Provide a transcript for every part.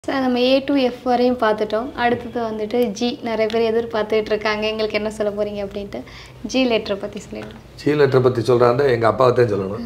Sir நம்ம A to F வரையும் பார்த்துட்டோம் அடுத்தது வந்துட்டு ஜி நிறைய பேர் எதிர்பார்த்துட்டு இருக்காங்க எங்களுக்கு என்ன சொல்ல போறீங்க அப்படின்ட்டு ஜி லெட்டரை பற்றி சொல்லிடுங்க ஜி லெட்டரை பற்றி சொல்கிறாங்க எங்கள் அப்பாவை தான் சொல்லணும்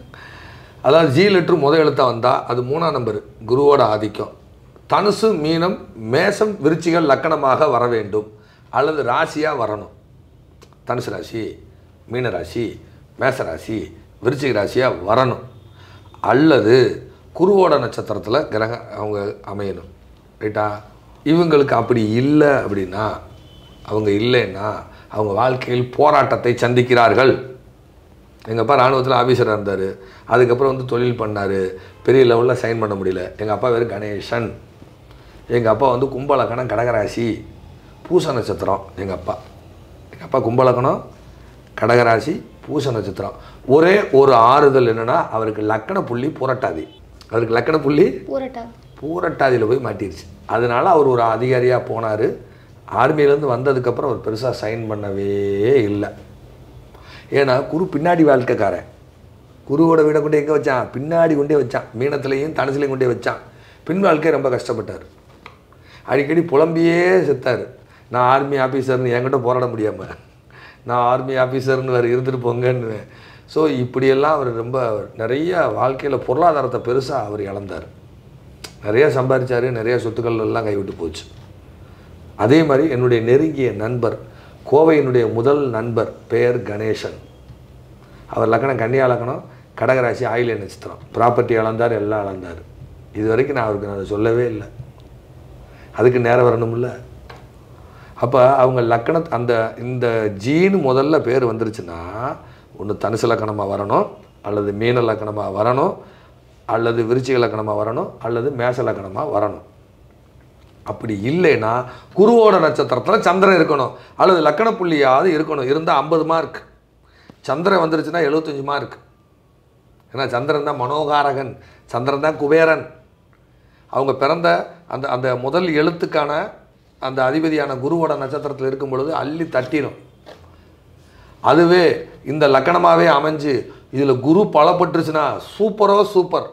அதாவது ஜி லெட்ரு முத எழுத்தா வந்தால் அது மூணாம் நம்பர் குருவோட ஆதிக்கம் தனுசு மீனம் மேசம் விருச்சிகள் லக்கணமாக வர வேண்டும் அல்லது ராசியாக வரணும் தனுசு ராசி மீன ராசி மேச ராசி விருச்சிக ராசியாக வரணும் அல்லது குருவோட நட்சத்திரத்தில் கிரக அவங்க அமையணும் ரைட்டா இவங்களுக்கு அப்படி இல்லை அப்படின்னா அவங்க இல்லைன்னா அவங்க வாழ்க்கையில் போராட்டத்தை சந்திக்கிறார்கள் எங்கள் அப்பா ராணுவத்தில் ஆஃபீஸராக இருந்தார் அதுக்கப்புறம் வந்து தொழில் பண்ணார் பெரிய லெவலில் சைன் பண்ண முடியல எங்கள் அப்பா பேர் கணேசன் எங்கள் அப்பா வந்து கும்பலக்கணம் கடகராசி பூச நட்சத்திரம் எங்கள் அப்பா எங்கள் அப்பா கும்பலக்கணம் கடகராசி பூச நட்சத்திரம் ஒரே ஒரு ஆறுதல் என்னென்னா அவருக்கு லக்கண புள்ளி புரட்டாதி அவருக்கு லக்கண புள்ளி பூரட்டா பூரட்டாதியில் போய் மாட்டிருச்சு அதனால அவர் ஒரு அதிகாரியாக போனார் ஆர்மியிலேருந்து வந்ததுக்கப்புறம் அவர் பெருசாக சைன் பண்ணவே இல்லை ஏன்னா குரு பின்னாடி வாழ்க்கைக்காரன் குருவோட வீடை கொண்டு எங்கே வச்சான் பின்னாடி கொண்டே வச்சான் மீனத்துலேயும் தனுசுலையும் கொண்டே வச்சான் பின் வாழ்க்கை ரொம்ப கஷ்டப்பட்டார் அடிக்கடி புலம்பியே செத்தார் நான் ஆர்மி ஆஃபீஸர்னு என்கிட்ட போராட முடியாமல் நான் ஆர்மி ஆஃபீஸர்னு வேறு இருந்துட்டு போங்கன்னு ஸோ இப்படியெல்லாம் அவர் ரொம்ப நிறைய வாழ்க்கையில் பொருளாதாரத்தை பெருசாக அவர் இழந்தார் நிறைய சம்பாதிச்சாரு நிறைய சொத்துக்கள் எல்லாம் கைவிட்டு போச்சு அதே மாதிரி என்னுடைய நெருங்கிய நண்பர் கோவையினுடைய முதல் நண்பர் பெயர் கணேசன் அவர் லக்கணம் கன்னியா லக்கணம் கடகராசி ஆயில நட்சத்திரம் ப்ராப்பர்ட்டி இழந்தார் எல்லாம் இழந்தார் இது வரைக்கும் நான் அவருக்கு நான் அதை சொல்லவே இல்லை அதுக்கு நேரம் வரணும்ல அப்போ அவங்க லக்கண அந்த இந்த ஜீனு முதல்ல பேர் வந்துருச்சுன்னா ஒன்று தனுசு லக்கணமாக வரணும் அல்லது மீன லக்கணமாக வரணும் அல்லது விருச்சிக லக்கணமாக வரணும் அல்லது மேச லக்கணமாக வரணும் அப்படி இல்லைன்னா குருவோட நட்சத்திரத்தில் சந்திரன் இருக்கணும் அல்லது லக்கண புள்ளியாவது இருக்கணும் இருந்தால் ஐம்பது மார்க் சந்திரன் வந்துருச்சுன்னா எழுபத்தஞ்சு மார்க் ஏன்னா சந்திரன் தான் மனோகாரகன் சந்திரன் தான் குபேரன் அவங்க பிறந்த அந்த அந்த முதல் எழுத்துக்கான அந்த அதிபதியான குருவோட நட்சத்திரத்தில் இருக்கும் பொழுது அள்ளி தட்டிடும் அதுவே இந்த லக்கணமாகவே அமைஞ்சு இதில் குரு பலப்பட்டுருச்சுன்னா சூப்பரோ சூப்பர்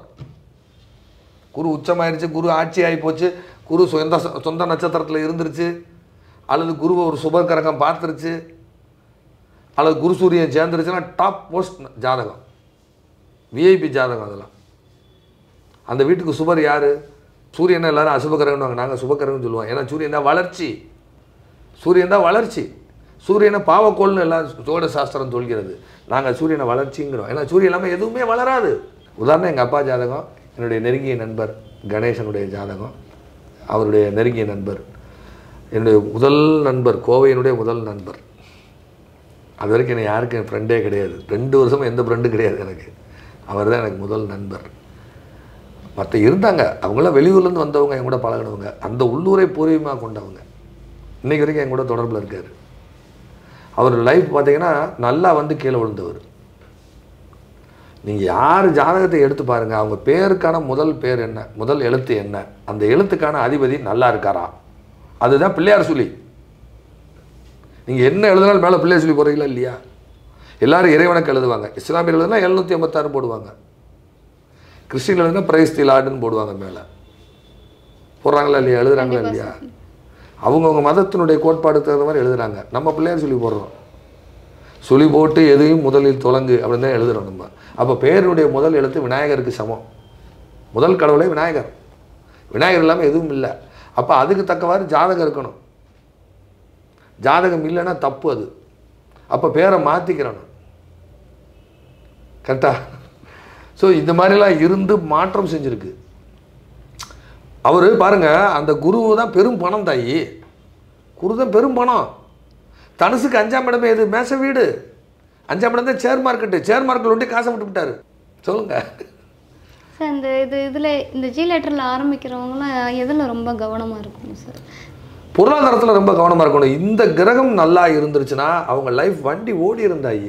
குரு உச்சமாயிருச்சு குரு ஆட்சி ஆகி போச்சு குரு சொந்த சொந்த நட்சத்திரத்தில் இருந்துருச்சு அல்லது குருவை ஒரு சுபகரகம் பார்த்துருச்சு அல்லது குரு சூரியன் சேர்ந்துருச்சுன்னா டாப் போஸ்ட் ஜாதகம் விஐபி ஜாதகம் அதெல்லாம் அந்த வீட்டுக்கு சுபர் யார் சூரியனை எல்லாரும் அசுபகரகம்னு நாங்கள் சுபகரகம்னு சொல்லுவோம் ஏன்னா சூரியன் தான் வளர்ச்சி சூரியன் தான் வளர்ச்சி சூரியனை பாவக்கோள்னு எல்லாம் ஜோட சாஸ்திரம் சொல்கிறது நாங்கள் சூரியனை வளர்ச்சிங்கிறோம் ஏன்னா சூரியன் இல்லாமல் எதுவுமே வளராது உதாரணம் எங்கள் அப்பா ஜாதகம் என்னுடைய நெருங்கிய நண்பர் கணேசனுடைய ஜாதகம் அவருடைய நெருங்கிய நண்பர் என்னுடைய முதல் நண்பர் கோவையினுடைய முதல் நண்பர் அது வரைக்கும் எனக்கு யாருக்கும் என் ஃப்ரெண்டே கிடையாது ரெண்டு வருஷமும் எந்த ஃப்ரெண்டும் கிடையாது எனக்கு அவர் தான் எனக்கு முதல் நண்பர் மற்ற இருந்தாங்க அவங்களாம் வெளியூர்லேருந்து வந்தவங்க என் கூட பழகினவங்க அந்த உள்ளூரை பூர்வீகமாக கொண்டவங்க இன்றைக்கி வரைக்கும் என் கூட தொடர்பில் இருக்கார் அவர் லைஃப் பார்த்தீங்கன்னா நல்லா வந்து கீழே விழுந்தவர் நீங்கள் யார் ஜாதகத்தை எடுத்து பாருங்கள் அவங்க பேருக்கான முதல் பேர் என்ன முதல் எழுத்து என்ன அந்த எழுத்துக்கான அதிபதி நல்லா இருக்காரா அதுதான் பிள்ளையார் சொல்லி நீங்கள் என்ன எழுதினாலும் மேலே பிள்ளையார் சொல்லி போகிறீங்களா இல்லையா எல்லாரும் இறைவனுக்கு எழுதுவாங்க இஸ்லாமியர் எழுதுனா எழுநூற்றி ஐம்பத்தாறு போடுவாங்க கிறிஸ்டின் எழுதுனா பிரைஸ் திலாடுன்னு போடுவாங்க மேலே போடுறாங்களா இல்லையா எழுதுறாங்களா இல்லையா அவங்கவுங்க மதத்தினுடைய கோட்பாடு தகுந்த மாதிரி எழுதுறாங்க நம்ம பிள்ளையார் சொல்லி போடுறோம் சொல்லி போட்டு எதையும் முதலில் தொடங்கு அப்படின்னு தான் எழுதுறோம் நம்ம அப்போ பேருடைய முதல் எழுத்து விநாயகருக்கு சமம் முதல் கடவுளே விநாயகர் விநாயகர் இல்லாமல் எதுவும் இல்லை அப்போ அதுக்கு தக்கவாறு ஜாதகம் இருக்கணும் ஜாதகம் இல்லைன்னா தப்பு அது அப்போ பேரை மாற்றிக்கிறணும் கரெக்டா ஸோ இந்த மாதிரிலாம் இருந்து மாற்றம் செஞ்சுருக்கு அவர் பாருங்க அந்த குரு தான் பெரும் பணம் தாயி குரு தான் பெரும் பணம் தனுசுக்கு அஞ்சாம் இடமே எது மேச வீடு அஞ்சாம் இடம் தான் சேர் மார்க்கெட்டு சேர் மார்க்கெட் ஒண்டி காசை விட்டு விட்டாரு சொல்லுங்க சார் இந்த இது இதில் இந்த ஜி லெட்டரில் ஆரம்பிக்கிறவங்களாம் எதில் ரொம்ப கவனமாக இருக்கணும் சார் பொருளாதாரத்தில் ரொம்ப கவனமாக இருக்கணும் இந்த கிரகம் நல்லா இருந்துருச்சுன்னா அவங்க லைஃப் வண்டி ஓடி இருந்தாயி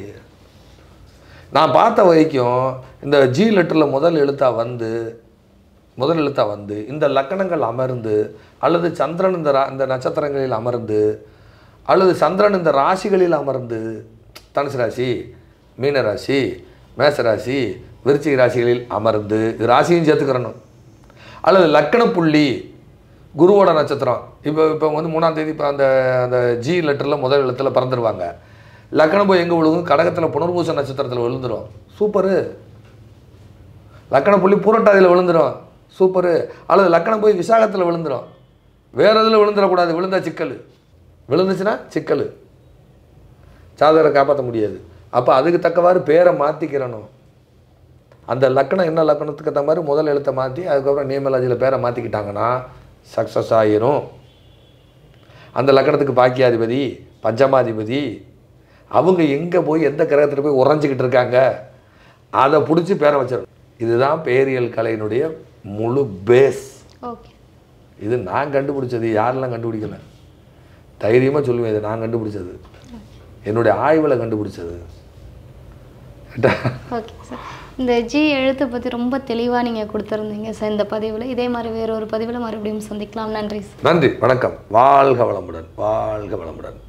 நான் பார்த்த வரைக்கும் இந்த ஜி லெட்டரில் முதல் எழுத்தா வந்து முதல் எழுத்தா வந்து இந்த லக்கணங்கள் அமர்ந்து அல்லது சந்திரன் இந்த ரா இந்த நட்சத்திரங்களில் அமர்ந்து அல்லது சந்திரன் இந்த ராசிகளில் அமர்ந்து தனுசு ராசி மீன ராசி மேச ராசி விருச்சிக ராசிகளில் அமர்ந்து இது ராசியும் சேர்த்துக்கிறணும் அல்லது லக்கண புள்ளி குருவோட நட்சத்திரம் இப்போ இப்போ வந்து மூணாம் தேதி இப்போ அந்த அந்த ஜி லெட்டரில் முதல் எழுத்தில் பிறந்துருவாங்க லக்கணம் போய் எங்கே விழுகும் கடகத்தில் புனர்பூச நட்சத்திரத்தில் விழுந்துரும் சூப்பரு லக்கணம் புள்ளி பூரட்டாதியில் விழுந்துரும் சூப்பரு அல்லது லக்கணம் போய் விசாகத்தில் விழுந்துரும் வேறு இதில் விழுந்துடக்கூடாது விழுந்தா சிக்கல் விழுந்துச்சுன்னா சிக்கல் சாதகரை காப்பாற்ற முடியாது அப்போ அதுக்கு தக்கவாறு பேரை மாற்றிக்கிறணும் அந்த லக்கணம் என்ன லக்கணத்துக்கு தக்க மாதிரி முதல் எழுத்தை மாற்றி அதுக்கப்புறம் நேமலாஜியில் பேரை மாற்றிக்கிட்டாங்கன்னா சக்ஸஸ் ஆயிரும் அந்த லக்கணத்துக்கு பாக்கியாதிபதி பஞ்சமாதிபதி அவங்க எங்கே போய் எந்த கிரகத்தில் போய் உறைஞ்சிக்கிட்டு இருக்காங்க அதை பிடிச்சி பேரை வச்சிடணும் இதுதான் பேரியல் கலையினுடைய முழு பேஸ் ஓகே இது நான் கண்டுபிடிச்சது யாரெல்லாம் கண்டுபிடிக்கல தைரியமாக சொல்லுவேன் இது நான் கண்டுபிடிச்சது என்னுடைய ஆய்வில் கண்டுபிடிச்சது ரைட்டா? ஓகே சார் இந்த ஜி எழுத்தை பற்றி ரொம்ப தெளிவாக நீங்கள் கொடுத்துருந்தீங்க சார் இந்த பதிவில் இதே மாதிரி வேற ஒரு பதிவில் மறுபடியும் சந்திக்கலாம் நன்றி சார் நன்றி வணக்கம் வாழ்க வளமுடன் வாழ்க வளமுடன்